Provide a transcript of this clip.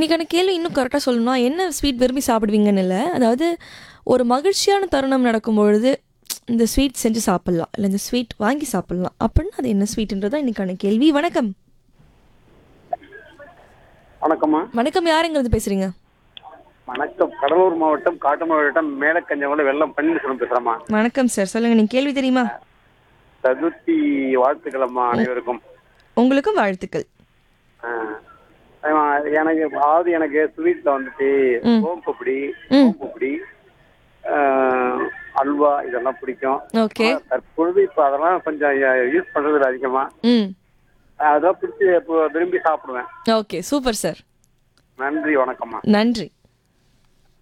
இன்னைக்கான கேள்வி இன்னும் கரெக்டாக சொல்லணும்னா என்ன ஸ்வீட் விரும்பி சாப்பிடுவீங்கன்னு இல்லை அதாவது ஒரு மகிழ்ச்சியான தருணம் நடக்கும் பொழுது இந்த ஸ்வீட் செஞ்சு சாப்பிட்லாம் இல்லை இந்த ஸ்வீட் வாங்கி சாப்பிட்லாம் அப்படின்னா அது என்ன ஸ்வீட்ன்றது தான் இன்னைக்கான கேள்வி வணக்கம் வணக்கம்மா வணக்கம் யாருங்கிறது பேசுறீங்க வணக்கம் கடலூர் மாவட்டம் காட்டு மாவட்டம் மேலக்கஞ்சவங்கள வெள்ளம் பன்னீர்செல்வம் பேசுறேம்மா வணக்கம் சார் சொல்லுங்க நீங்க கேள்வி தெரியுமா சதுர்த்தி வாழ்த்துக்களம்மா அனைவருக்கும் உங்களுக்கும் வாழ்த்துக்கள் ஆ. ஆமா, எனக்கு அதாவது எனக்கு ஸ்வீட்ல வந்துட்டு ம். ஓம்பப்படி ம். ஓம்பப்படி அல்வா இதெல்லாம் பிடிக்கும் ஓகே ஆனா, தற்பொழுது இப்ப அதெல்லாம் கொஞ்சம் யூஸ் பண்றது இல்ல அதிகமா ம் அதெல்லாம் பிடிச்சி இப்போ விரும்பி சாப்பிடுவேன் ஓகே சூப்பர் சார் நன்றி வணக்கம்மா நன்றி